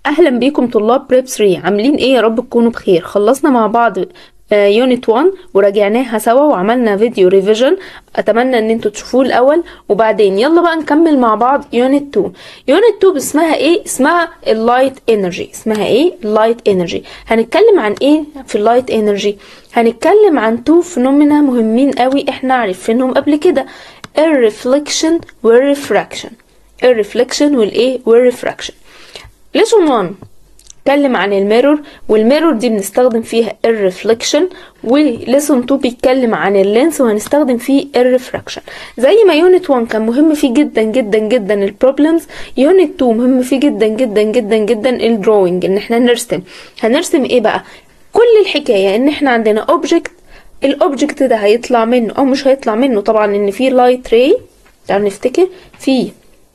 اهلا بيكم طلاب بريب 3 عاملين ايه يا رب تكونوا بخير خلصنا مع بعض يونت 1 وراجعناها سوا وعملنا فيديو ريفيجن اتمنى ان انتوا تشوفوه الاول وبعدين يلا بقى نكمل مع بعض يونت 2 يونت 2 اسمها ايه اسمها اللايت انرجي اسمها ايه اللايت انرجي هنتكلم عن ايه في اللايت انرجي هنتكلم عن تو فينومينا مهمين قوي احنا عارفينهم قبل كده الريفليكشن والريفراكشن الريفليكشن والايه والريفراكشن ليسون 1 اتكلم عن الميرور والميرور دي بنستخدم فيها الريفليكشن وليسون 2 بيتكلم عن اللينس وهنستخدم فيه الريفراكشن زي ما يونت 1 كان مهم فيه جدا جدا جدا البروبلمز يونت 2 مهم فيه جدا جدا جدا جدا الدروينج ان احنا نرسم هنرسم ايه بقى كل الحكايه ان احنا عندنا اوبجكت الاوبجكت ده هيطلع منه او مش هيطلع منه طبعا ان في لايت راي تعالوا نفتكر في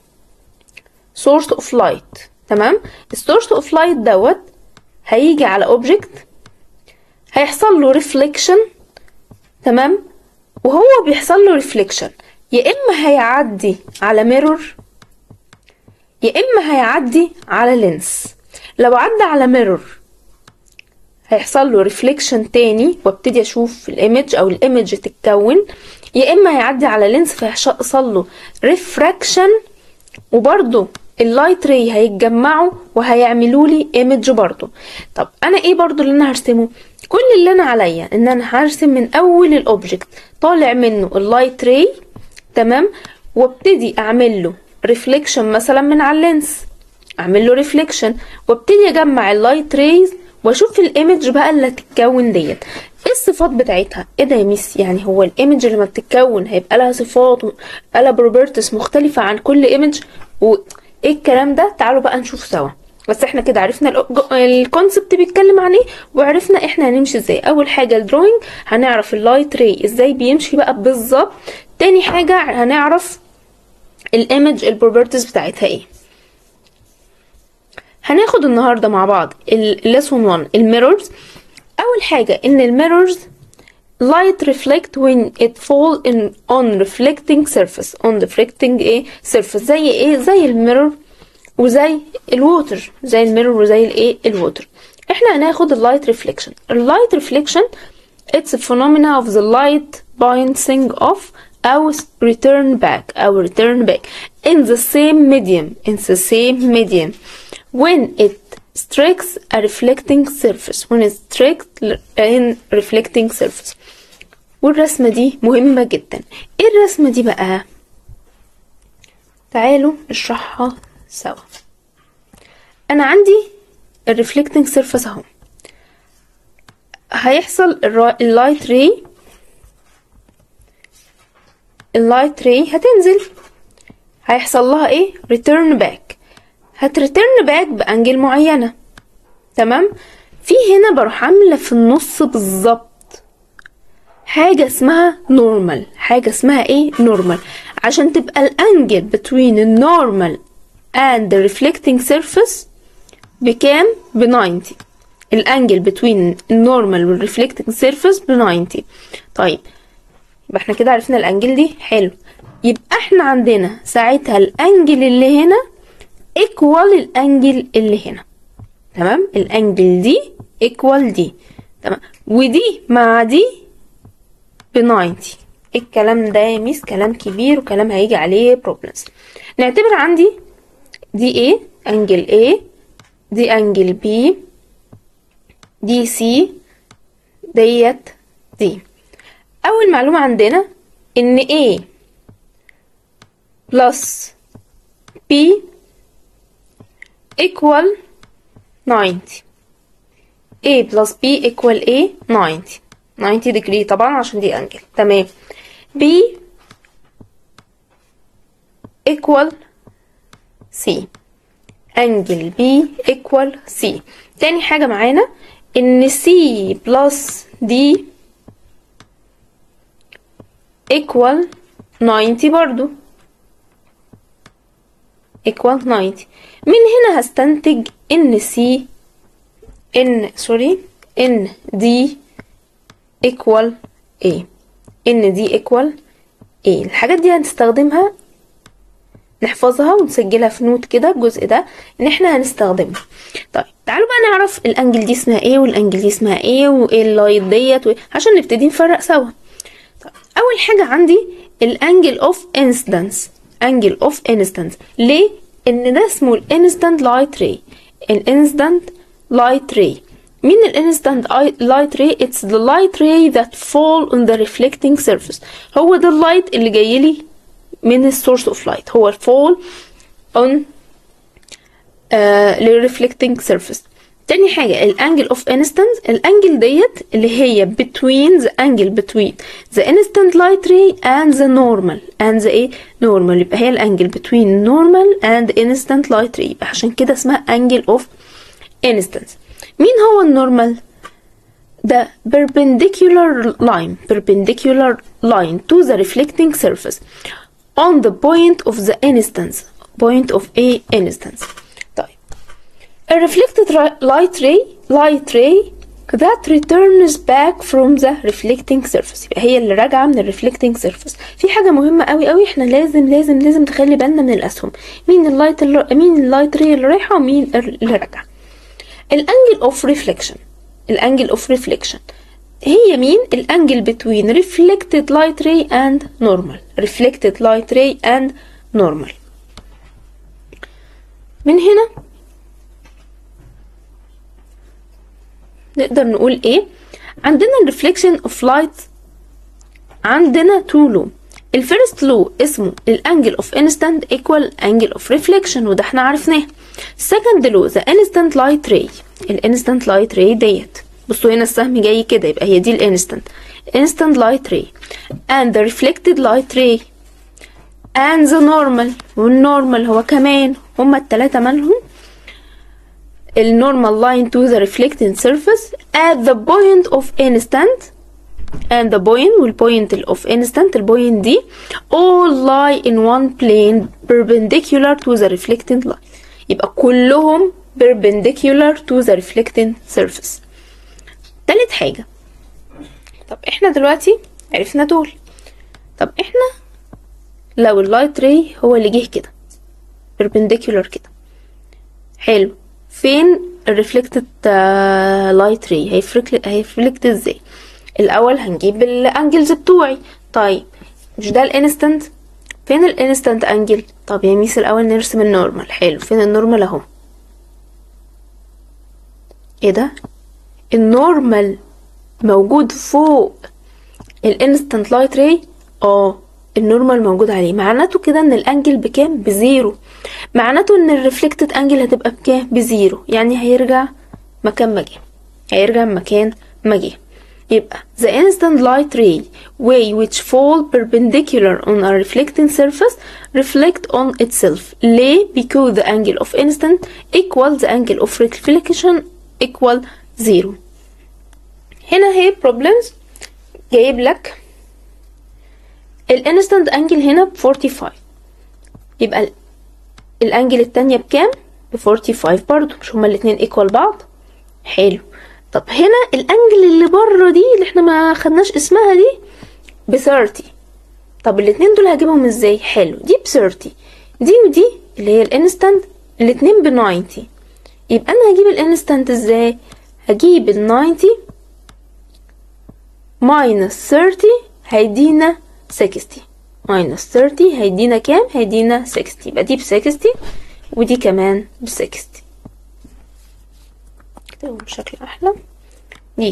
source of light تمام السورس اوف لايت دوت هيجي على اوبجكت هيحصل له ريفليكشن تمام وهو بيحصل له ريفليكشن يا اما هيعدي على ميرور يا اما هيعدي على لينس لو عدى على ميرور هيحصل له ريفليكشن تاني وابتدي اشوف الايمج او الايمج تتكون يا اما هيعدي على لينس فيحصل له ريفراكشن وبرده اللايت راي هيتجمعوا وهيعملوا لي ايمج برضو طب انا ايه برضو اللي انا هرسمه كل اللي انا عليا ان انا هرسم من اول الاوبجكت طالع منه اللايت راي تمام وابتدي اعمل له ريفليكشن مثلا من على اللينس اعمل له ريفليكشن وابتدي اجمع اللايت ريز واشوف الايمج بقى اللي هتتكون ديت ايه الصفات بتاعتها ايه ده يا ميس يعني هو الايمج لما بتتكون هيبقى لها صفات لها بروبرتس مختلفه عن كل ايمج و... ايه الكلام ده تعالوا بقى نشوف سوا بس احنا كده عرفنا الكونسبت بيتكلم عن ايه وعرفنا احنا هنمشي ازاي اول حاجه الدروينج هنعرف اللايت راي ازاي بيمشي بقى بالظبط تاني حاجه هنعرف الايمج البروبرتيز بتاعتها ايه هناخد النهارده مع بعض الليسون 1 الميرورز اول حاجه ان الميرورز light reflect when it fall in on reflecting surface on reflecting ايه surface زي ايه زي الميرور وزي الووتر زي الميرور وزي الايه الووتر احنا هناخد اللايت ريفليكشن اللايت ريفليكشن it's a phenomena of the light bouncing off او return back او return back in the same medium in the same medium when it strikes a reflecting surface when it strikes in reflecting surface والرسمة دي مهمة جدا ايه الرسمة دي بقى تعالوا نشرحها سوا انا عندي الريفلكتنج سيرفيس اهو هيحصل اللايت راي اللايت راي هتنزل هيحصل لها ايه ريتيرن باك هتريتيرن باك بانجل معينه تمام في هنا بروح عامله في النص بالظبط حاجة اسمها نورمال حاجة اسمها ايه نورمال عشان تبقى الانجل between النورمال and the reflecting surface بكام ب 90 الانجل between النورمال والريفلكتنج سيرفيس ب 90 طيب يبقى احنا كده عرفنا الانجل دي حلو يبقى احنا عندنا ساعتها الانجل اللي هنا equal الانجل اللي هنا تمام الانجل دي equal دي تمام ودي مع دي ب 90 الكلام ده يا ميس كلام كبير وكلام هيجي عليه بروبلمز نعتبر عندي دي A انجل A دي انجل B دي C ديت دي اول معلومة عندنا ان A plus B equal 90 A plus B equal A 90 90 degree طبعا عشان دي انجل تمام B equal C انجل B equal C تاني حاجة معانا ان C plus D equal 90 برضو equal 90 من هنا هستنتج ان C ان سوري ان D equal A ان دي equal A الحاجات دي هنستخدمها نحفظها ونسجلها في نوت كده الجزء ده ان احنا هنستخدمه طيب تعالوا بقى نعرف الانجل دي اسمها ايه والانجل دي اسمها ايه وايه اللايت ديت و... عشان نبتدي نفرق سوا طيب اول حاجه عندي الانجل اوف انسيدنس انجل اوف انستنس ليه ان ده اسمه الانستنت لايت راي الانستنت لايت راي مين الانستنت لايت راي اتس ذا لايت راي ذات فول on the reflecting surface هو ده اللايت اللي جاي لي من السورس اوف لايت هو فول on uh, reflecting surface تاني حاجة الانجل اوف انستنس الانجل ديت اللي هي between the angle between the instant light ray and the normal and the ايه normal يبقى هي الانجل between normal and instant light ray يبقى عشان كده اسمها angle of instance مين هو النورمال ده perpendicular line perpendicular line to the reflecting surface on the point of the instance point of a instance طيب a reflected light ray light ray that returns back from the reflecting surface يبقى هي اللي راجعه من ال reflecting surface في حاجه مهمه قوي قوي احنا لازم لازم لازم نخلي بالنا من الاسهم مين اللايت اللي مين اللايت ري اللي رايحه ومين اللي راجعه الانجل اوف ريفليكشن الانجل اوف ريفليكشن هي مين الانجل between reflected light ray and normal reflected light ray and normal من هنا نقدر نقول ايه عندنا الريفليكشن اوف لايت عندنا تو لو الفيرست لو اسمه الانجل اوف انستانت ايكوال انجل اوف ريفليكشن وده احنا عرفناه السكند لو ذا انستانت لايت راي الانستانت لايت راي ديت بصوا هنا السهم جاي كده يبقى هي دي الانستانت instant light ray and the reflected light ray and the normal والنورمال هو كمان هما التلاتة مالهم النورمال line to the reflecting surface at the point of instant and the point والpoint of instant البوينت دي all lie in one plane perpendicular to the reflecting light يبقى كلهم perpendicular to the reflecting surface تالت حاجة طب احنا دلوقتي عرفنا دول طب احنا لو اللايت راي هو اللي جه كده perpendicular كده حلو فين الريفلكتد لايت راي هيفركت هيفركت ازاي الاول هنجيب الانجلز بتوعي طيب مش ده الانستنت فين الانستنت انجل طب يا ميس الاول نرسم النورمال حلو فين النورمال اهو ايه ده النورمال موجود فوق الانستنت لايت راي اه النورمال موجود عليه معناته كده ان الانجل بكام بزيرو معناته ان الريفلكتد انجل هتبقى بكام بزيرو يعني هيرجع مكان ما جه هيرجع مكان ما جه يبقى the instant light ray way which fall perpendicular on a reflecting surface reflect on itself ليه because the angle of instant equal the angle of reflection equal zero هنا هي problems جايب لك الانستنت انجل هنا ب 45 يبقى الانجل التانية بكام ب 45 برضو مش هما الاتنين ايكوال بعض حلو طب هنا الانجل اللي بره دي اللي احنا ما خدناش اسمها دي ب 30 طب الاتنين دول هجيبهم ازاي حلو دي ب 30 دي ودي اللي هي الانستنت الاتنين ب 90 يبقى انا هجيب الانستنت ازاي هجيب ال 90 minus 30 هيدينا 60 minus 30 هيدينا كام هيدينا 60 يبقى دي ب 60 ودي كمان ب 60 كده بشكل احلى دي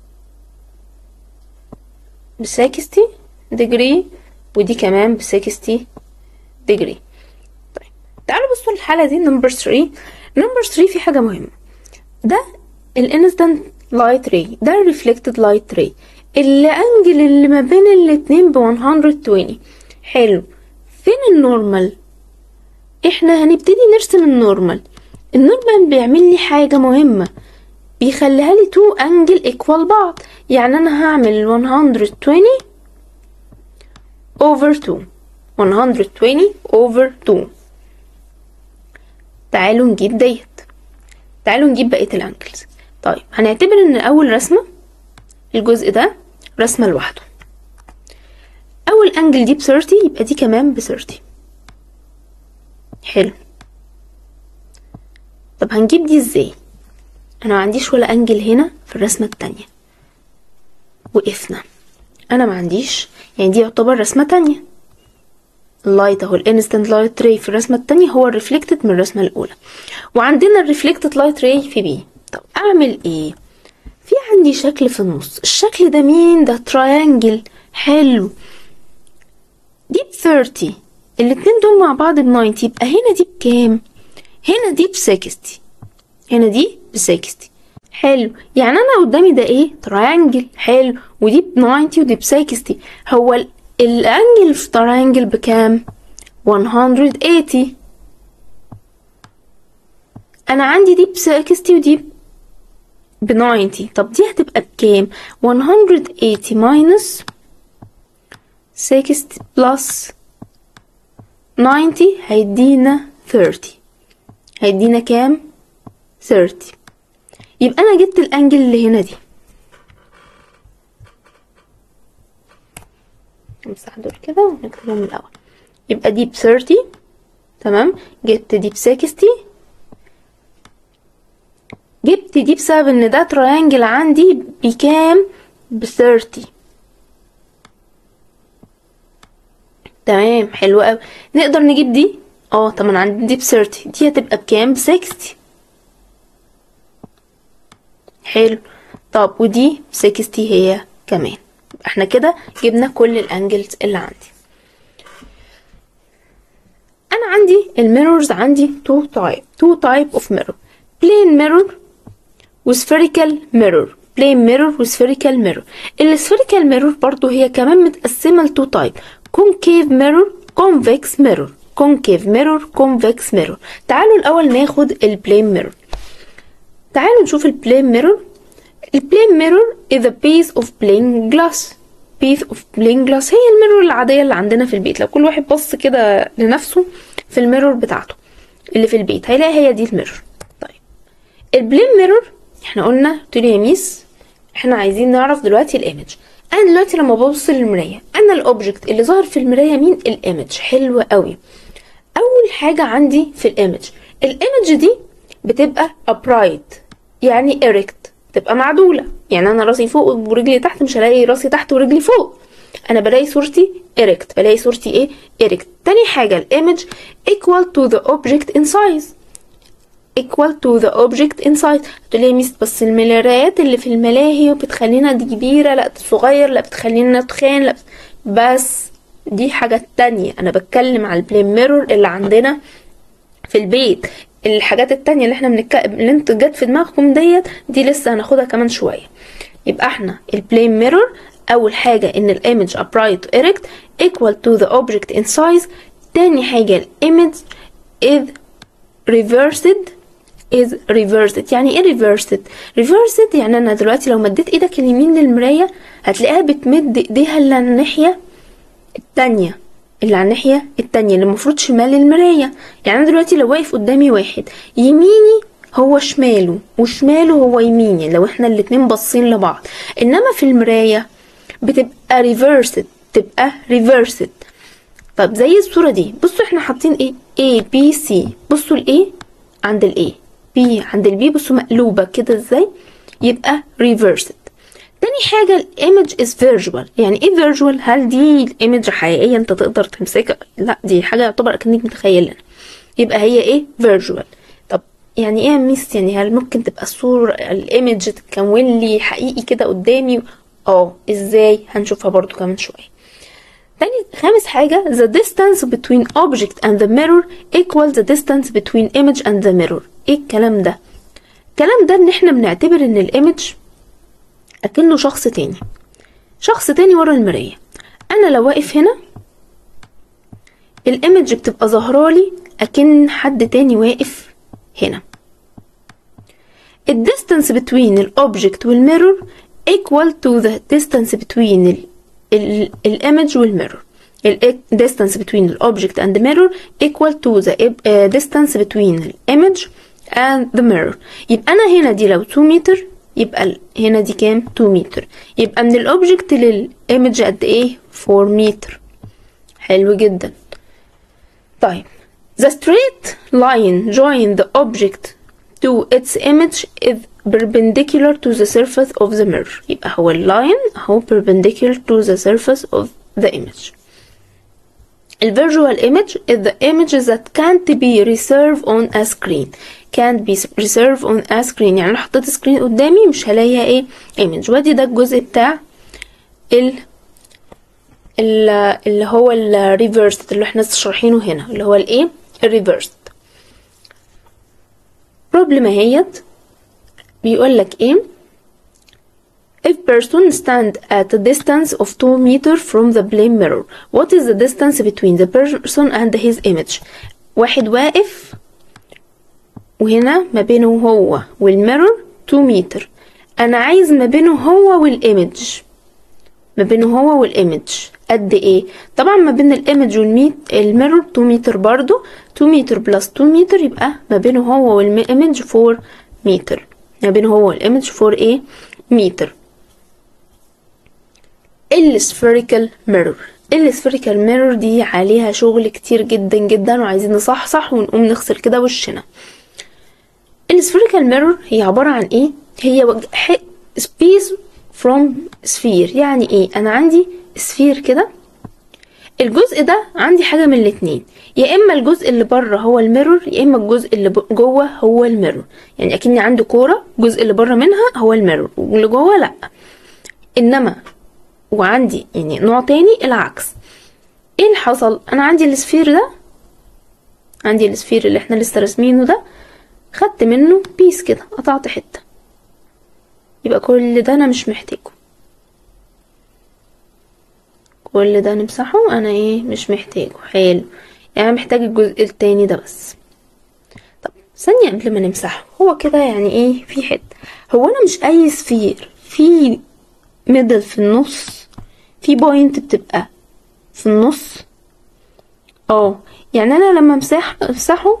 ب 60 ديجري ودي كمان ب 60 ديجري طيب تعالوا بصوا الحالة دي نمبر 3 نمبر 3 في حاجة مهمة ده الانستنت لايت راي ده الريفلكتد لايت راي الانجل اللي ما بين الاتنين ب 120 حلو فين النورمال احنا هنبتدي نرسم النورمال النورمال بيعمل لي حاجة مهمة بيخليها لي تو انجل ايكوال بعض يعني انا هعمل 120 over 2 120 over 2 تعالوا نجيب ديت تعالوا نجيب بقية الانجلز طيب هنعتبر ان اول رسمة الجزء ده رسمة لوحده اول انجل دي ب 30 يبقى دي كمان ب 30 حلو طب هنجيب دي ازاي انا ما عنديش ولا انجل هنا في الرسمة التانية وقفنا انا ما عنديش يعني دي يعتبر رسمة تانية اللايت اهو الانستنت لايت راي في الرسمة التانية هو الريفلكتد من الرسمة الاولى وعندنا الريفلكتد لايت راي في بي طب اعمل ايه في عندي شكل في النص الشكل ده مين ده تراينجل حلو دي ب 30 الاتنين دول مع بعض ب 90 يبقى هنا دي بكام هنا دي ب 60 هنا دي ب 60 حلو يعني انا قدامي ده ايه تراينجل حلو ودي ب 90 ودي ب 60 هو ال- الانجل في تراينجل بكام 180 انا عندي دي ب 60 ودي ب 90 طب دي هتبقى بكام 180 minus 60 plus 90 هيدينا 30 هيدينا كام 30 يبقى انا جبت الانجل اللي هنا دي نمسح دول كده ونكتبهم من الاول يبقى دي ب 30 تمام جبت دي ب 60 جبت دي بسبب ان ده تراينجل عندي بكام ب 30 تمام حلو قوي نقدر نجيب دي اه طب انا عندي دي ب 30 دي هتبقى بكام ب 60 حلو طب ودي ب 60 هي كمان يبقى احنا كده جبنا كل الانجلز اللي عندي انا عندي الميرورز عندي تو تايب تو تايب اوف ميرور بلين ميرور وسفيريكال ميرور بلين ميرور وسفيريكال ميرور السفيريكال ميرور برضو هي كمان متقسمه لتو تايب كونكيف ميرور كونفكس ميرور كونكيف ميرور كونفكس ميرور تعالوا الاول ناخد البلين ميرور تعالوا نشوف البلين ميرور البلين ميرور is a piece of plain glass piece of plain glass هي الميرور العادية اللي عندنا في البيت لو كل واحد بص كده لنفسه في الميرور بتاعته اللي في البيت هيلاقي هي دي الميرور طيب البلين ميرور احنا قلنا قلت له يا ميس احنا عايزين نعرف دلوقتي الايمج انا دلوقتي لما ببص للمرايه انا الاوبجكت اللي ظاهر في المرايه مين الايمج حلو قوي اول حاجه عندي في الايمج الايمج دي بتبقى upright يعني erect تبقى معدوله يعني انا راسي فوق ورجلي تحت مش هلاقي راسي تحت ورجلي فوق انا بلاقي صورتي erect بلاقي صورتي ايه erect تاني حاجه الايمج equal to the object in size equal to the object inside تقول لي يا ميس بس الملايات اللي في الملاهي بتخلينا دي كبيرة لا صغير لا بتخلينا تخان لا بس دي حاجة تانية انا بتكلم على البلين ميرور اللي عندنا في البيت الحاجات التانية اللي احنا بنك... اللي انت جت في دماغكم ديت دي لسه هناخدها كمان شوية يبقى احنا البلين ميرور اول حاجة ان الايمج upright erect equal to the object in size تاني حاجة الايمج is reversed is reversed يعني ايه reversed reversed يعني انا دلوقتي لو مديت ايدك اليمين للمراية هتلاقيها بتمد ايديها اللي على الناحية التانية اللي على الناحية التانية اللي المفروض شمال المراية يعني انا دلوقتي لو واقف قدامي واحد يميني هو شماله وشماله هو يميني لو احنا الاتنين باصين لبعض انما في المراية بتبقى reversed تبقى reversed طب زي الصورة دي بصوا احنا حاطين ايه A B C بصوا الايه عند الايه B عند البي بصوا مقلوبة كده ازاي يبقى reversed تاني حاجة الايمج is visual يعني ايه visual هل دي الايمج حقيقية انت تقدر تمسكها لا دي حاجة يعتبر اكنك متخيلها يبقى هي ايه visual طب يعني ايه يا ميس يعني هل ممكن تبقى الصورة الايمج تتكون لي حقيقي كده قدامي اه ازاي هنشوفها برضو كمان شوية تاني خامس حاجة the distance between object and the mirror equals the distance between image and the mirror ايه الكلام ده الكلام ده ان احنا بنعتبر ان الايمج اكنه شخص تاني شخص تاني ورا المراية انا لو واقف هنا الايمج بتبقى ظاهرالي اكن حد تاني واقف هنا الديستانس between الاوبجكت والميرور equal to the distance between ال الايمج والميرور ال distance between the object and the mirror equal to the uh, distance between the image and the mirror يبقى انا هنا دي لو 2 متر يبقى هنا دي كام 2 متر يبقى من الاوبجكت للايمج قد ايه 4 متر حلو جدا طيب The straight line join the object to its image is perpendicular to the surface of the mirror يبقى هو اللاين هو perpendicular to the surface of the image ال visual image is the image that can't be reserved on a screen can't be reserved on a screen يعني لو حطيت سكرين قدامي مش هلاقيها ايه image وادي ده الجزء بتاع ال ال اللي هو ال reversed اللي احنا لسه شارحينه هنا اللي هو الايه ال reversed problem اهيت بيقول لك ايه If person stand at a distance of 2 meter from the plane mirror, what is the distance between the person and his image? واحد واقف وهنا ما بينه هو والميرور 2 متر انا عايز ما بينه هو والايمج ما بينه هو والايمج قد ايه طبعا ما بين الايمج والميت الميرور 2 متر برضو 2 متر بلس 2 متر يبقى ما بينه هو والايمج 4 متر ما بينه هو والايمج 4 ايه متر السفيريكال ميرور السفيريكال ميرور دي عليها شغل كتير جدا جدا وعايزين نصحصح ونقوم نغسل كده وشنا السفيريكال ميرور هي عبارة عن ايه هي سبيس فروم سفير يعني ايه انا عندي سفير كده الجزء ده عندي حاجة من الاتنين يا اما الجزء اللي بره هو الميرور يا اما الجزء اللي جوه هو الميرور يعني اكني عندي كورة الجزء اللي بره منها هو الميرور واللي جوه لا انما وعندي يعني نوع تاني العكس ايه اللي حصل انا عندي السفير ده عندي السفير اللي احنا لسه راسمينه ده خدت منه بيس كده قطعت حته يبقى كل ده انا مش محتاجه كل ده نمسحه انا ايه مش محتاجه حلو يعني محتاج الجزء التاني ده بس طب ثانية قبل ما نمسحه هو كده يعني ايه في حته هو انا مش اي سفير في ميدل في النص في بوينت بتبقى في النص اه يعني انا لما امسح امسحه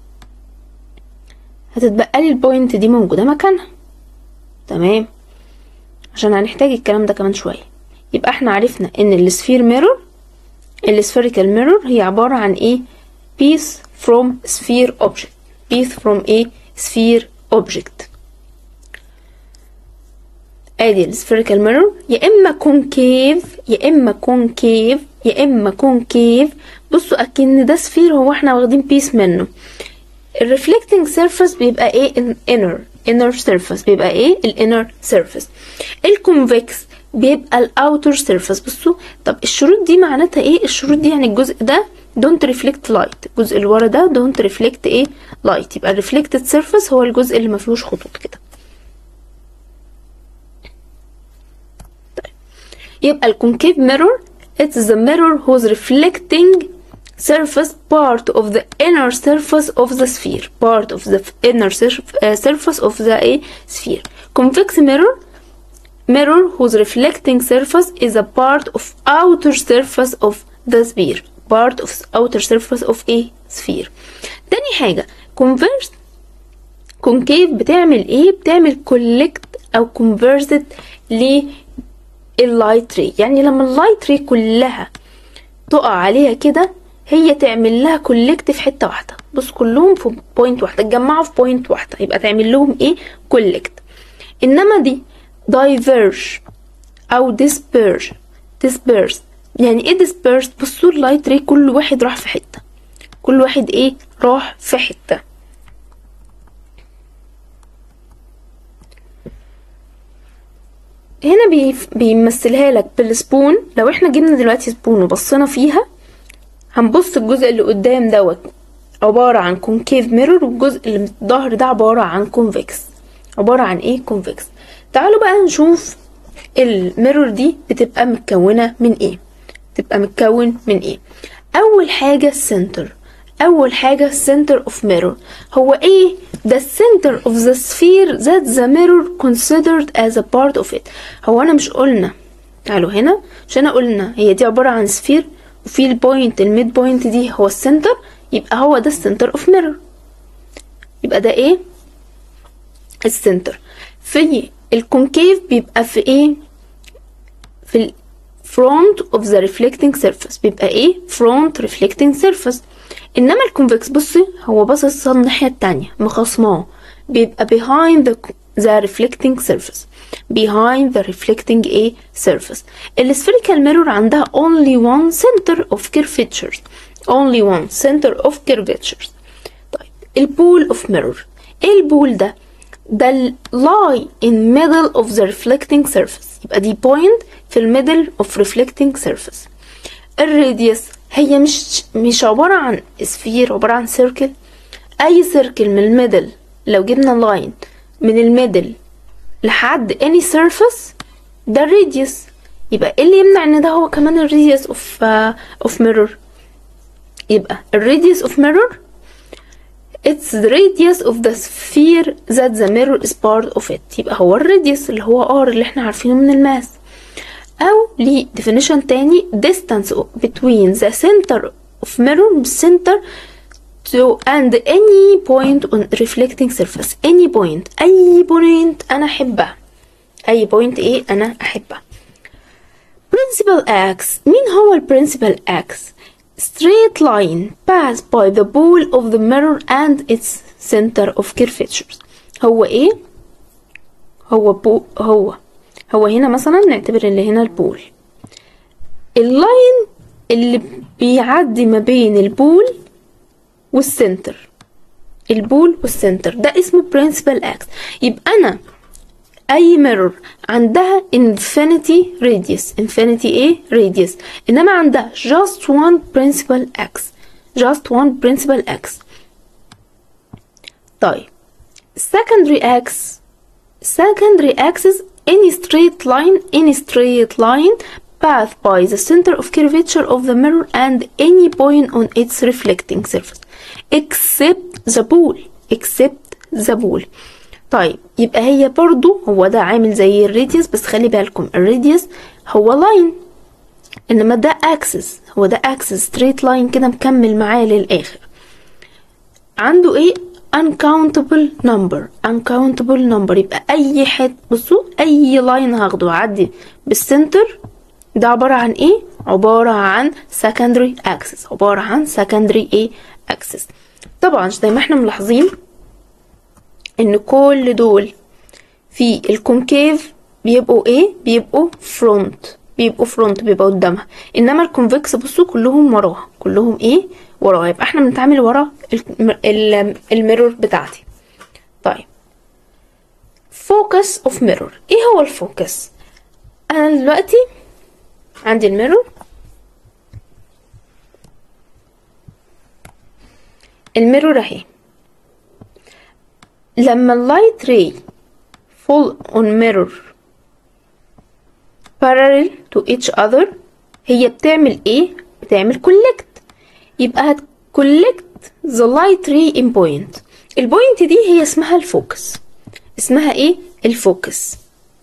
هتتبقى لي البوينت دي موجوده مكانها تمام عشان هنحتاج الكلام ده كمان شويه يبقى احنا عرفنا ان السفير ميرور السفيريكال ميرور هي عباره عن ايه piece from sphere object piece from a sphere object ادي السفيريكال ميرور يا اما كونكيف يا اما كونكيف يا اما كونكيف بصوا اكن ده سفير هو احنا واخدين بيس منه الريفلكتنج سيرفيس بيبقى ايه inner inner surface بيبقى ايه الانر سيرفيس الكونفكس بيبقى الاوتر سيرفيس بصوا طب الشروط دي معناتها ايه الشروط دي يعني الجزء ده don't reflect light الجزء اللي ورا ده don't reflect ايه light يبقى الريفلكتد سيرفيس هو الجزء اللي ما فيهوش خطوط كده يبقى الكونكيف ميرور it's the mirror whose reflecting surface part of the inner surface of the sphere part of the inner surf- uh, surface of the a sphere convex mirror mirror whose reflecting surface is a part of outer surface of the sphere part of outer surface of a sphere تاني حاجة converse concave بتعمل ايه بتعمل collect او converted لللايت ري يعني لما اللايت ري كلها تقع عليها كده هي تعمل لها كولكت في حته واحده بص كلهم في بوينت واحده اتجمعوا في بوينت واحده يبقى تعمل لهم ايه كولكت انما دي دايفيرج او disperse disperse يعني ايه disperse بصوا اللايت ري كل واحد راح في حته كل واحد ايه راح في حته هنا بيف- بيمثلها لك بالسبون لو احنا جبنا دلوقتي سبون وبصينا فيها هنبص الجزء اللي قدام دوت عبارة عن كونكيف ميرور والجزء اللي من الظهر ده عبارة عن كونفكس عبارة عن ايه كونفكس تعالوا بقى نشوف الميرور دي بتبقى متكونة من ايه تبقى متكون من ايه اول حاجة السنتر اول حاجة center of mirror هو ايه the center of the sphere that the mirror considered as a part of it هو انا مش قلنا تعالوا هنا مش انا قلنا هي دي عبارة عن سفير وفي البوينت الميد بوينت دي هو السنتر يبقى هو ده السنتر اوف ميرور يبقى ده ايه السنتر في الكونكيف بيبقى في ايه في ال front of the reflecting surface بيبقى ايه front reflecting surface انما الكونفكس بصي هو باصص الناحيه التانية مخصماه بيبقى behind the, the reflecting surface behind the reflecting a surface السpherical mirror عندها only one center of curvatures only one center of curvatures طيب البول of mirror ايه البول ده ده ال lie in middle of the reflecting surface يبقى دي point في الميدل of reflecting surface الراديوس هي مش مش عبارة عن سفير عبارة عن سيركل أي سيركل من الميدل لو جبنا لاين من الميدل لحد any surface ده الراديوس يبقى ايه اللي يمنع ان ده هو كمان الراديوس اوف اوف ميرور يبقى الراديوس اوف ميرور It's the radius of the sphere that the mirror is part of it يبقى هو الراديوس اللي هو R اللي احنا عارفينه من الماس أو ليه definition تاني distance between the center of mirror center to and any point on reflecting surface any point أي point أنا أحبها أي point إيه أنا أحبها principal ax مين هو ال principal ax straight line passed by the pole of the mirror and its center of curvatures هو ايه هو بو هو هو هنا مثلا نعتبر اللي هنا البول اللاين اللي بيعدي ما بين البول والسنتر البول والسنتر ده اسمه principal ax يبقى انا اي ميرور عندها infinity radius infinity ايه radius انما عندها just one principal x just one principal x طيب secondary x secondary axis any straight line any straight line path by the center of curvature of the mirror and any point on its reflecting surface except the pole except the pole طيب يبقى هي برضو هو ده عامل زي الراديوس بس خلي بالكم الراديوس هو لاين انما ده اكسس هو ده اكسس ستريت لاين كده مكمل معاه للاخر عنده ايه uncountable number uncountable number يبقى اي حد بصوا اي لاين هاخده اعدي بالسنتر ده عبارة عن ايه عبارة عن secondary axis عبارة عن secondary ايه axis طبعا زي ما احنا ملاحظين ان كل دول في الكونكيف بيبقوا ايه بيبقوا فرونت بيبقوا فرونت بيبقى قدامها انما الكونفكس بصوا كلهم وراها كلهم ايه وراها يبقى احنا بنتعامل ورا الميرور بتاعتي طيب فوكس اوف ميرور ايه هو الفوكس انا دلوقتي عندي الميرور الميرور اهي لما اللايت راي fall on mirror parallel to each other هي بتعمل ايه بتعمل collect يبقى هت collect the light ray in point البوينت دي هي اسمها الفوكس اسمها ايه الفوكس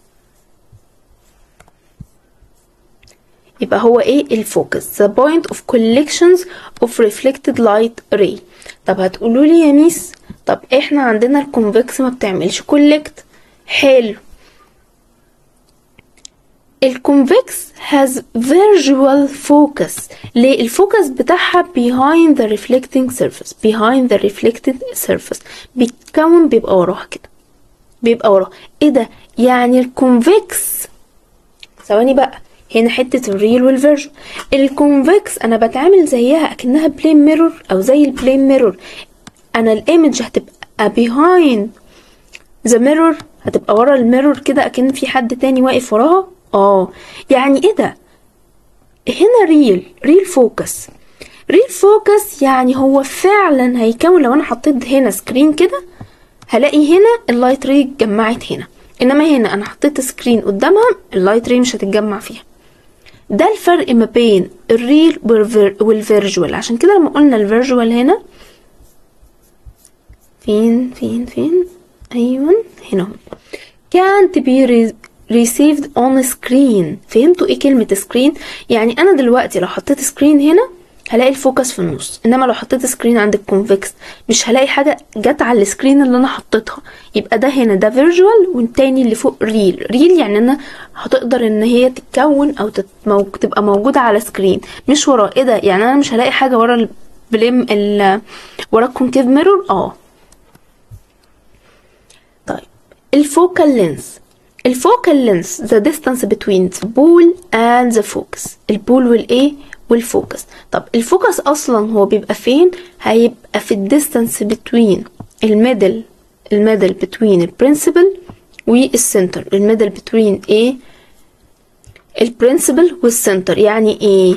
يبقى هو ايه الفوكس the point of collections of reflected light ray طب هتقولوا لي يا ميس طب احنا عندنا الكونفكس ما بتعملش كولكت حلو الكونفكس has visual focus ليه الفوكس بتاعها behind the reflecting surface behind the reflected surface بيتكون بيبقى وراها كده بيبقى وراها ايه ده يعني الكونفكس ثواني بقى هنا حتة الريل والفيرجن الكونفكس انا بتعامل زيها اكنها بلين ميرور او زي البلين ميرور انا الايمج هتبقى behind the mirror هتبقى ورا الميرور كده اكن في حد تاني واقف وراها اه يعني ايه ده هنا ريل ريل فوكس ريل فوكس يعني هو فعلا هيكون لو انا حطيت هنا سكرين كده هلاقي هنا اللايت ري اتجمعت هنا انما هنا انا حطيت سكرين قدامها اللايت ري مش هتتجمع فيها ده الفرق ما بين الريل والفيرجوال عشان كده لما قلنا الفيرجوال هنا فين فين فين ايوه هنا can't be received on screen فهمتوا ايه كلمة سكرين يعني انا دلوقتي لو حطيت سكرين هنا هلاقي الفوكس في النص انما لو حطيت سكرين عند الكونفكس مش هلاقي حاجة جت على السكرين اللي انا حطيتها يبقى ده هنا ده فيرجوال والتاني اللي فوق ريل ريل يعني انا هتقدر ان هي تتكون او تتمو... تبقى موجودة على سكرين مش ورا ايه ده يعني انا مش هلاقي حاجة ورا بلم ال ورا الكونكيف ميرور اه طيب الفوكال لينس الفوكال لينس the distance between the ball and the focus البول والايه والفوكس طب الفوكس اصلا هو بيبقى فين هيبقى في الديستانس between الميدل الميدل between البرنسبل والسنتر الميدل between ايه البرنسبل والسنتر يعني ايه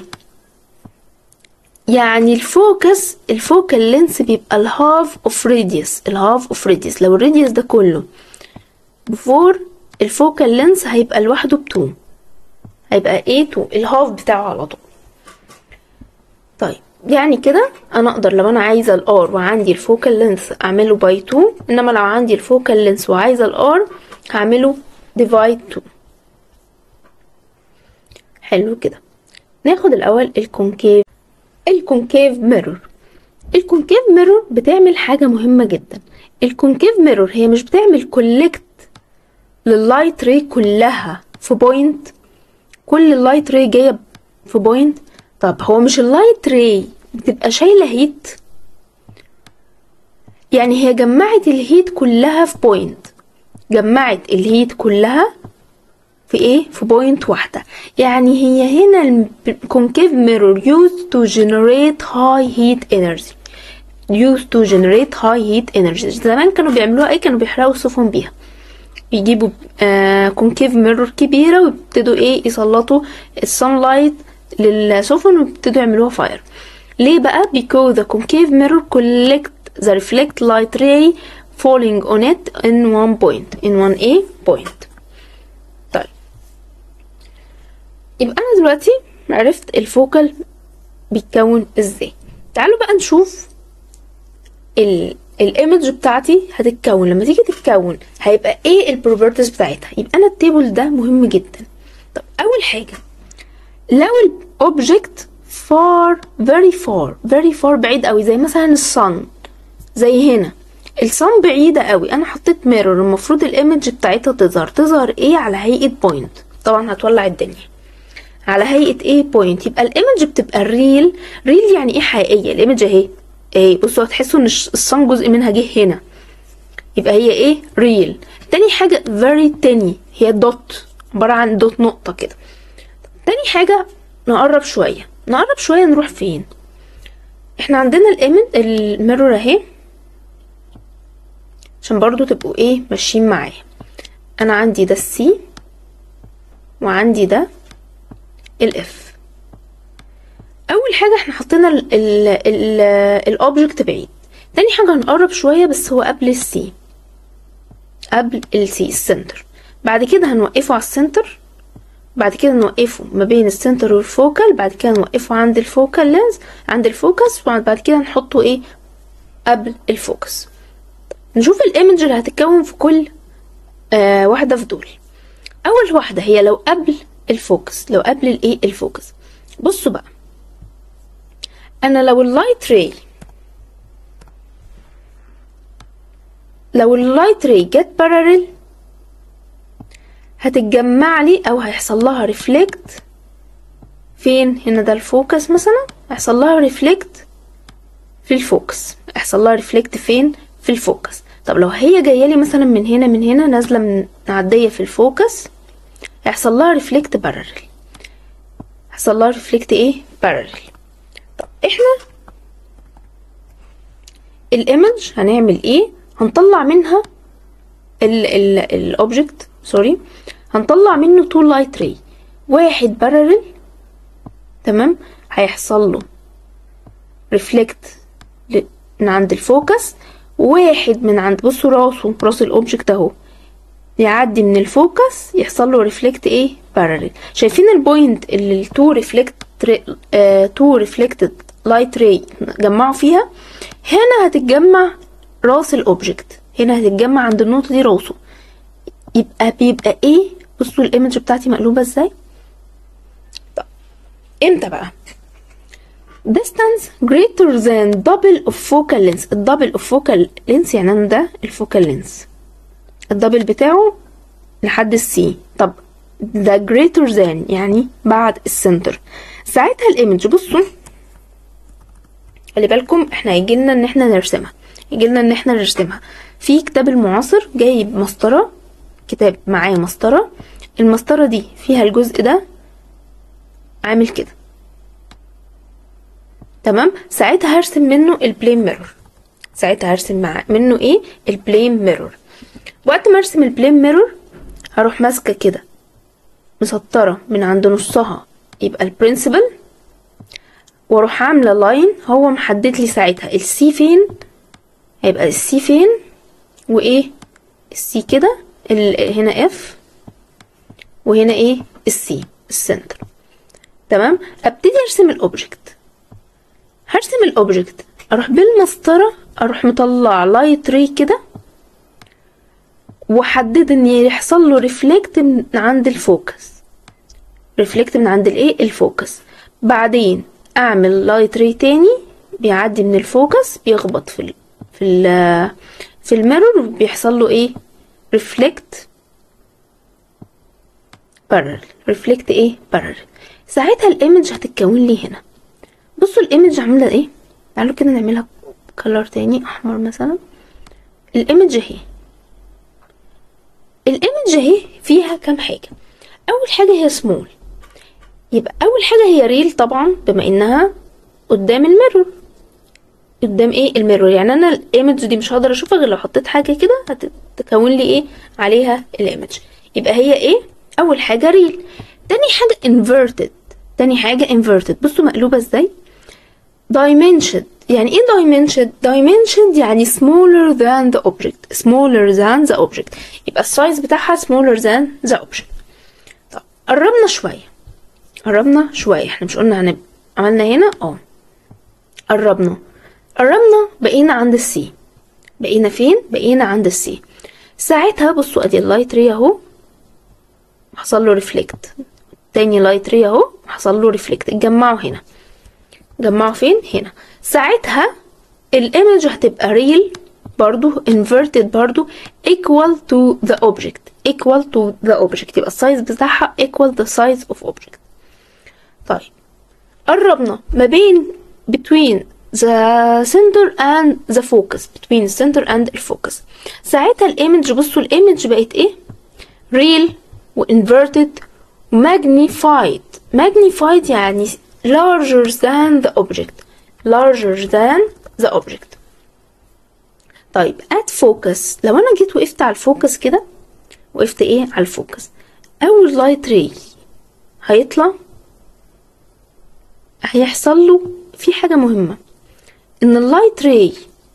يعني الفوكس الفوكال لينس بيبقى الهاف اوف راديوس الهاف اوف راديوس لو الراديوس ده كله بفور الفوكال لينس هيبقى لوحده ب2 هيبقى ايه 2 الهاف بتاعه على طول طيب يعني كده انا اقدر لو انا عايزه الار وعندي الفوكال لينس اعمله باي 2 انما لو عندي الفوكال لينس وعايزه الار هعمله ديفايد 2 حلو كده ناخد الاول الكونكيف الكونكيف ميرور الكونكيف ميرور بتعمل حاجة مهمة جدا الكونكيف ميرور هي مش بتعمل كولكت لللايت ري كلها في بوينت كل اللايت ري جاية في بوينت طب هو مش اللايت ري بتبقى شايلة هيت يعني هي جمعت الهيت كلها في بوينت جمعت الهيت كلها في ايه في بوينت واحدة يعني هي هنا الكونكيف ميرور used to generate high heat energy used to generate high heat energy زمان كانوا بيعملوها ايه كانوا بيحرقوا السفن بيها بيجيبوا آه كونكيف ميرور كبيرة ويبتدوا ايه يسلطوا السان لايت للسفن ويبتدوا يعملوها فاير ليه بقى because the concave mirror collect the reflect light ray falling on it in one point in one a point طيب يبقى انا دلوقتي عرفت الفوكال بيتكون ازاي تعالوا بقى نشوف ال الايمج بتاعتي هتتكون لما تيجي تتكون هيبقى ايه البروبرتيز بتاعتها يبقى انا التيبل ده مهم جدا طب اول حاجه لو الاوبجكت far very far very far بعيد قوي زي مثلا الصن زي هنا الصن بعيدة قوي انا حطيت ميرور المفروض الايمج بتاعتها تظهر تظهر ايه على هيئة بوينت طبعا هتولع الدنيا على هيئة ايه بوينت يبقى الايمج بتبقى الريل ريل يعني ايه حقيقية الايمج اهي ايه بصوا هتحسوا ان الصن جزء منها جه هنا يبقى هي ايه ريل تاني حاجة very تاني هي دوت عبارة عن دوت نقطة كده تاني حاجة نقرب شوية نقرب شوية نروح فين احنا عندنا الايمج الميرور اهي عشان برضو تبقوا ايه ماشيين معايا انا عندي ده السي وعندي ده الاف اول حاجه احنا حطينا الاوبجكت بعيد تاني حاجه هنقرب شويه بس هو قبل السي قبل السي السنتر بعد كده هنوقفه على السنتر بعد كده نوقفه ما بين السنتر والفوكال بعد كده نوقفه عند الفوكال لينز عند الفوكس وبعد كده نحطه ايه قبل الفوكس نشوف الايمج اللي هتتكون في كل آه واحدة في دول اول واحدة هي لو قبل الفوكس لو قبل الايه الفوكس بصوا بقى انا لو اللايت راي لو اللايت راي جت باراليل هتتجمع لي او هيحصل لها ريفلكت فين هنا ده الفوكس مثلا هيحصل لها ريفلكت في الفوكس هيحصل لها ريفلكت فين في الفوكس طب لو هي جايه لي مثلا من هنا من هنا نازله من معديه في الفوكس هيحصل لها ريفلكت بارل هيحصل لها ريفلكت ايه بارل طب احنا الايمج هنعمل ايه هنطلع منها ال ال الاوبجكت سوري هنطلع منه تو لايت راي واحد بارل تمام هيحصل له ريفلكت من عند الفوكس واحد من عند بصوا راسه راس الاوبجكت اهو يعدي من الفوكس يحصل له ريفلكت ايه باراليل شايفين البوينت اللي التو ريفلكت تو ريفلكتد لايت راي جمعوا فيها هنا هتتجمع راس الاوبجكت هنا هتتجمع عند النقطه دي راسه يبقى بيبقى ايه بصوا الايمج بتاعتي مقلوبه ازاي طب امتى بقى distance greater than double of focal length الدبل of focal length يعني انا ده الفوكال لينس الدبل بتاعه لحد السي طب ده greater than يعني بعد السنتر ساعتها الايمج بصوا خلي بالكم احنا هيجيلنا ان احنا نرسمها يجيلنا ان احنا نرسمها في كتاب المعاصر جايب مسطرة كتاب معاه مسطرة المسطرة دي فيها الجزء ده عامل كده تمام ساعتها هرسم منه البلين ميرور ساعتها هرسم مع منه ايه البلين ميرور وقت ما ارسم البلين ميرور هروح ماسكه كده مسطره من عند نصها يبقى البرنسبل واروح عامله لاين هو محدد لي ساعتها السي فين هيبقى السي فين وايه السي كده ال- هنا اف وهنا ايه السي السنتر تمام ابتدي ارسم الاوبجكت هرسم الاوبجكت اروح بالمسطره اروح مطلع لايت ري كده واحدد ان يحصل له ريفلكت من عند الفوكس ريفلكت من عند الايه الفوكس بعدين اعمل لايت ري تاني بيعدي من الفوكس بيخبط في ال في ال في الميرور بيحصل له ايه ريفلكت بارل ريفلكت ايه بارل ساعتها الايمج هتتكون لي هنا بصوا الايمج عامله ايه تعالوا كده نعملها كلر تاني احمر مثلا الايمج اهي الايمج اهي فيها كام حاجه اول حاجه هي سمول يبقى اول حاجه هي ريل طبعا بما انها قدام الميرور قدام ايه الميرور يعني انا الايمج دي مش هقدر اشوفها غير لو حطيت حاجه كده هتكون لي ايه عليها الايمج يبقى هي ايه اول حاجه ريل تاني حاجه inverted تاني حاجه inverted بصوا مقلوبه ازاي dimension يعني ايه dimension dimension يعني smaller than the object smaller than the object يبقى السايز بتاعها smaller than the object طب قربنا شويه قربنا شويه احنا مش قلنا هنبقى عملنا هنا اه قربنا قربنا بقينا عند السي بقينا فين بقينا عند السي ساعتها بصوا ادي اللايت ري اهو حصل له ريفلكت تاني لايت ري اهو حصل له ريفلكت اتجمعوا هنا جمعوا فين هنا ساعتها الايمج هتبقى ريل برضو inverted برضو equal to the object equal to the object يبقى السايز بتاعها equal the size of object طيب قربنا ما بين between the center and the focus between the center and the focus ساعتها الايمج بصوا الايمج بقت ايه real و inverted magnified magnified يعني larger than the object larger than the object طيب at focus لو انا جيت وقفت على الفوكس كده وقفت ايه على الفوكس اول لايت ري هيطلع هيحصل له في حاجة مهمة ان اللايت ري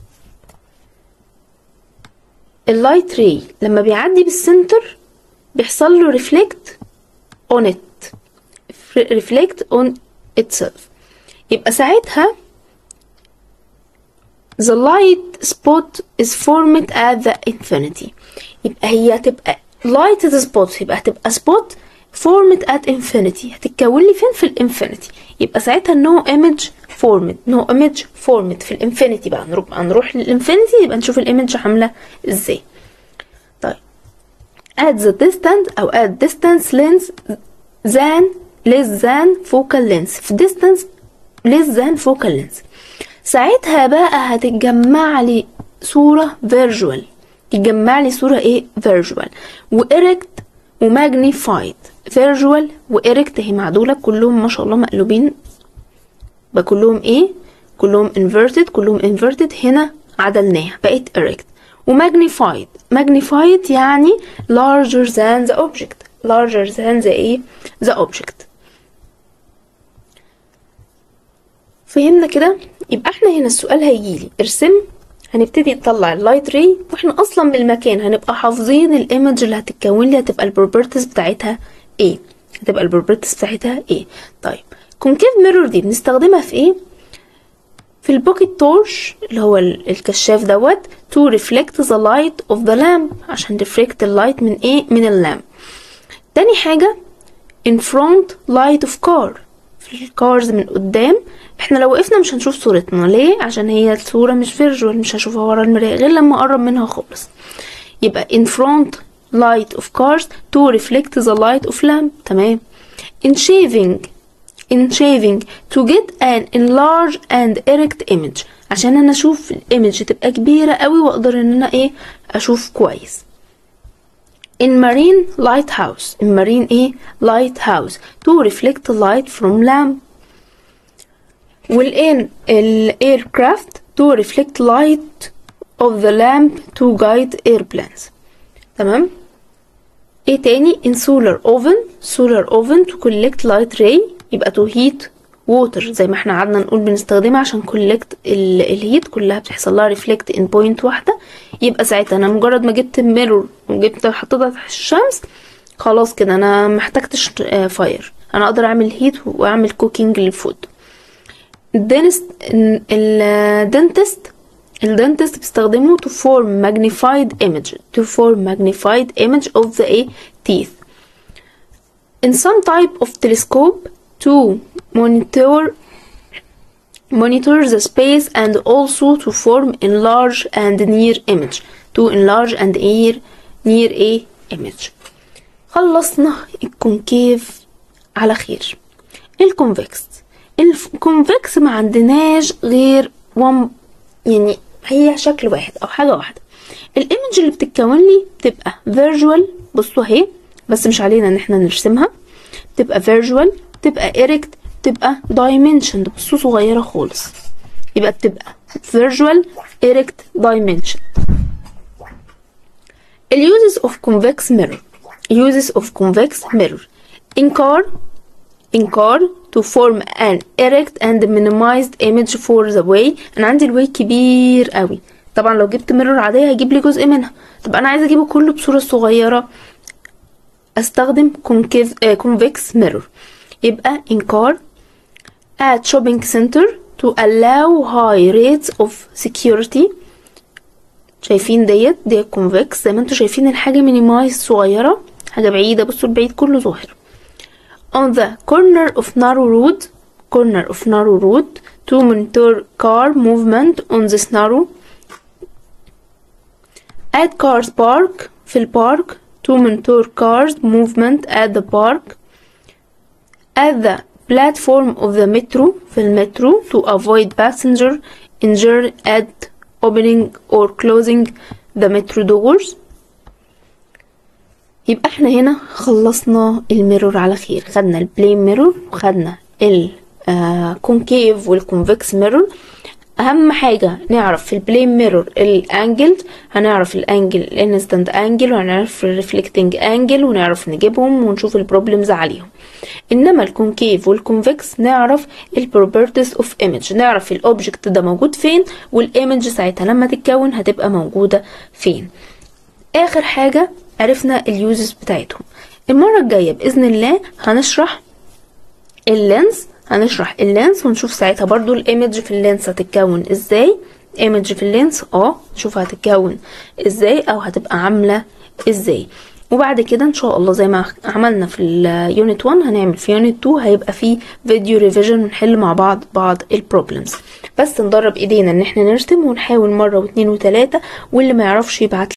اللايت ري لما بيعدي بالسنتر بيحصل له ريفلكت on it reflect on itself يبقى ساعتها the light spot is formed at the infinity يبقى هي هتبقى light spot يبقى هتبقى spot formed at infinity هتتكون لي فين في الانفينيتي يبقى ساعتها no image formed no image formed في الانفينيتي بقى نروح هنروح للانفينيتي يبقى نشوف الايمج عامله ازاي طيب at the distance او at distance length than less than focal length في distance less than focal length ساعتها بقى هتتجمع لي صورة visual تتجمع لي صورة ايه visual وإركت وماجنيفايد visual وإركت هي معدولة كلهم ما شاء الله مقلوبين بقى كلهم ايه كلهم inverted كلهم inverted هنا عدلناها بقت erect وماجنيفايد magnified يعني larger than the object larger than the ايه the object فهمنا كده يبقى احنا هنا السؤال هيجيلي ارسم هنبتدي نطلع اللايت ري واحنا اصلا من المكان هنبقى حافظين الايمج اللي هتتكون لي هتبقى البروبرتيز بتاعتها ايه هتبقى البروبرتيز بتاعتها ايه طيب كونكيف ميرور دي بنستخدمها في ايه في البوكيت تورش اللي هو الكشاف دوت to reflect the light of the lamp عشان reflect اللايت من ايه من اللامب تاني حاجة in front light of car في الكارز من قدام احنا لو وقفنا مش هنشوف صورتنا ليه عشان هي الصورة مش فيرجوال مش هشوفها ورا المراية غير لما اقرب منها خالص يبقى in front light of cars to reflect the light of lamp تمام in shaving in shaving to get an enlarged and erect image عشان انا اشوف الايمج تبقى كبيرة قوي واقدر ان انا ايه اشوف كويس in marine lighthouse in marine ايه lighthouse to reflect light from lamp والin aircraft to reflect light of the lamp to guide airplanes تمام ايه تاني in solar oven solar oven to collect light ray يبقى to heat water زي ما احنا قعدنا نقول بنستخدمها عشان collect الهيت كلها بتحصل لها reflect in point واحدة يبقى ساعتها انا مجرد ما جبت ميرور وجبت حطيتها تحت الشمس خلاص كده انا محتاجتش فاير انا اقدر اعمل هيت واعمل كوكينج للفود الدنست الدنتست الدنتست بيستخدمه to form magnified image to form magnified image of the a teeth in some type of telescope to monitor monitor the space and also to form enlarge and near image to enlarge and near near a image خلصنا الكونكيف على خير الكونفكس الكونفكس ما عندناش غير وان يعني هي شكل واحد او حاجه واحده الايمج اللي بتتكون لي بتبقى فيرجوال بصوا اهي بس مش علينا ان احنا نرسمها بتبقى فيرجوال بتبقى اريكت بتبقى دايمنشن بصوا صغيره خالص يبقى بتبقى فيرجوال اريكت دايمنشن اليوزز اوف كونفكس ميرور uses of convex mirror in car in car to form an erect and minimized image for the way انا عندي الواي كبير قوي طبعا لو جبت ميرور عاديه هيجيب لي جزء منها طب انا عايزه اجيبه كله بصوره صغيره استخدم concave uh, convex mirror يبقى in car at shopping center to allow high rates of security شايفين ديت ديت convex زي ما انتوا شايفين الحاجه مينيمايز صغيره حاجه بعيده بصوا البعيد كله ظاهر on the corner of narrow road corner of narrow road to monitor car movement on this narrow at cars park في البارك to monitor cars movement at the park at the platform of the metro في المترو to avoid passenger injury at opening or closing the metro doors يبقى احنا هنا خلصنا الميرور على خير خدنا البلين ميرور وخدنا الكونكيف والكونفكس ميرور اهم حاجة نعرف في البلين ميرور الانجل هنعرف الانجل الانستنت انجل وهنعرف الريفلكتنج انجل ونعرف نجيبهم ونشوف البروبلمز عليهم انما الكونكيف والكونفكس نعرف البروبرتيز اوف ايمج نعرف الاوبجكت ده موجود فين والايمج ساعتها لما تتكون هتبقى موجودة فين اخر حاجة عرفنا اليوزز بتاعتهم المرة الجاية بإذن الله هنشرح اللينس هنشرح اللينس ونشوف ساعتها برضو الايمج في اللينس هتتكون ازاي ايمج في اللينس اه نشوف هتتكون ازاي او هتبقى عاملة ازاي وبعد كده ان شاء الله زي ما عملنا في اليونت 1 هنعمل في يونت 2 هيبقى في فيديو ريفيجن ونحل مع بعض بعض البروبلمز بس ندرب ايدينا ان احنا نرسم ونحاول مره واثنين وثلاثه واللي ما يعرفش يبعت